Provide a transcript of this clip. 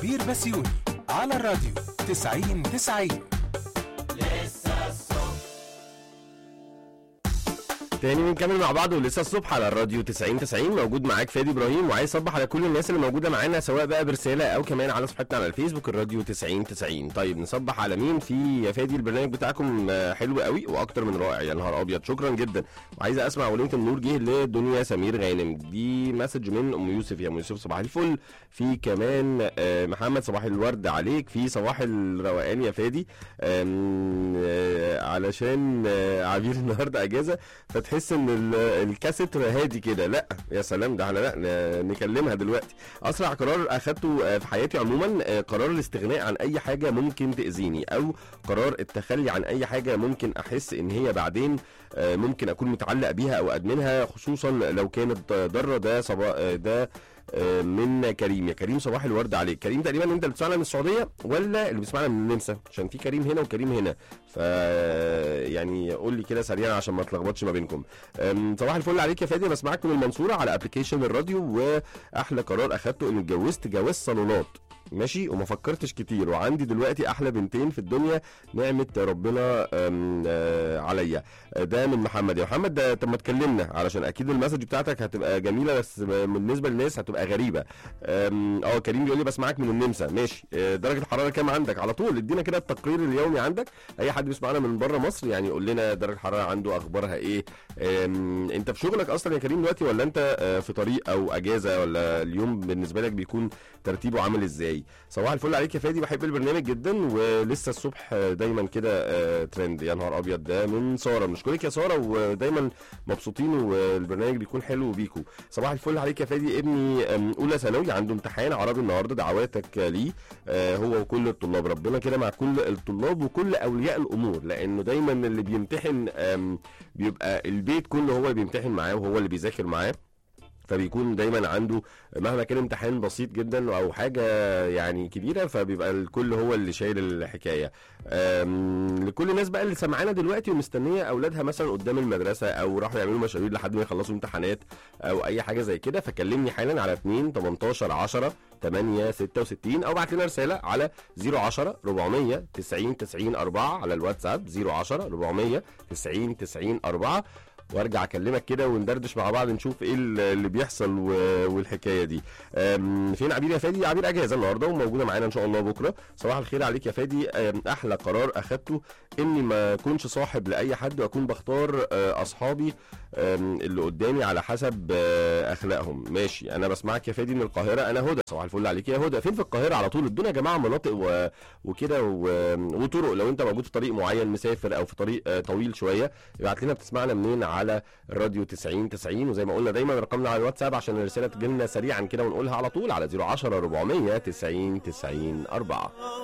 وعبير بسيوني على الراديو 90 90 تاني بنكمل مع بعض ولسه الصبح على الراديو 90 90 موجود معاك فادي ابراهيم وعايز اصبح على كل الناس اللي موجوده معانا سواء بقى برساله او كمان على صفحتنا على الفيسبوك الراديو 90 90 طيب نصبح على مين في يا فادي البرنامج بتاعكم آه، حلو قوي واكتر من رائع يا نهار ابيض شكرا جدا وعايز اسمع وليمه النور جه لدنيا سمير غانم دي مسج من ام يوسف يا ام يوسف صباح الفل في كمان آه، محمد صباح الورد عليك في صباح الروقان يا فادي آم، آه، علشان آه، عبير النهارده اجازه فتحس ان ال- الكاسيت هادي كده لا يا سلام ده احنا لا ن- نكلمها دلوقتي اسرع قرار اخدته آه، في حياتي عموما آه، قرار الاستغناء عن اي حاجه ممكن تاذيني او قرار التخلي عن اي حاجه ممكن احس ان هي بعدين آه، ممكن اكون متعلق بيها او ادمنها خصوصا لو كانت ضاره ده صبا آه، ده آه، من كريم يا كريم صباح الورد عليك كريم تقريبا انت اللي بتسمعنا من السعوديه ولا اللي بيسمعنا من النمسا عشان في كريم هنا وكريم هنا ف يعني قول لي كده سريعا عشان ما اتلخبطش ما بينكم أم، صباح الفل عليك يا فادي بسمعك من المنصوره على ابلكيشن الراديو واحلى قرار اخدته اني اتجوزت جواز صالونات ماشي وما فكرتش كتير وعندي دلوقتي احلى بنتين في الدنيا نعمه ربنا أم، آه، عليا آه، ده من محمد يا محمد ده طب ما تكلمنا علشان اكيد المسج بتاعتك هتبقى جميله بس بالنسبه للناس هتبقى غريبه أم، اه كريم بيقول لي بسمعك من النمسا ماشي آه، درجه الحراره كام عندك على طول ادينا كده التقرير اليومي عندك اي حد بيسمعنا من بره مصر يعني يقول لنا درجه الحراره عنده اخبارها ايه أم، انت في شغلك اصلا يا كريم دلوقتي ولا انت آه، في طريق او اجازه ولا اليوم بالنسبه لك بيكون ترتيبه عامل ازاي صباح الفل عليك يا فادي بحب البرنامج جدا ولسه الصبح آه، دايما كده آه، ترند يا نهار ابيض ده من ساره بنشكرك يا ساره ودايما مبسوطين والبرنامج بيكون حلو بيكو صباح الفل عليك يا فادي ابني آم، اولى ثانوي عنده امتحان عربي النهارده دعواتك آه، ليه آه، هو وكل الطلاب ربنا كده مع كل الطلاب وكل اولياء الامور لانه دايما اللي بيمتحن آم، بيبقى البيت كله هو اللي بيمتحن معاه وهو اللي بيذاكر معاه فبيكون دايما عنده مهما كان امتحان بسيط جدا او حاجه يعني كبيره فبيبقى الكل هو اللي شايل الحكايه أم، لكل الناس بقى اللي سمعانا دلوقتي ومستنيه اولادها مثلا قدام المدرسه او راحوا يعملوا مشاوير لحد ما يخلصوا امتحانات او اي حاجه زي كده فكلمني حالا على 2 18 10 8 66 او ابعت لنا رساله على 010 400 90 90 4 على الواتساب 010 400 90 90 4 وارجع اكلمك كده وندردش مع بعض نشوف ايه اللي بيحصل و- والحكايه دي أم، فين عبير يا فادي عبير اجازه النهارده وموجوده معانا ان شاء الله بكره صباح الخير عليك يا فادي أم، احلى قرار اخدته اني ما اكونش صاحب لاي حد واكون بختار آه، اصحابي أم، اللي قدامي على حسب آه، اخلاقهم ماشي انا بسمعك يا فادي من القاهره انا هدى صباح الفل عليك يا هدى فين في القاهره على طول ادونا يا جماعه مناطق و... وكده و... وطرق لو انت موجود في طريق معين مسافر او في طريق آه، طويل شويه ابعت لنا بتسمعنا منين على الراديو 90 90 وزي ما قلنا دايما رقمنا على الواتساب عشان الرساله تجي لنا سريعا كده ونقولها على طول على 010 400 90 90 4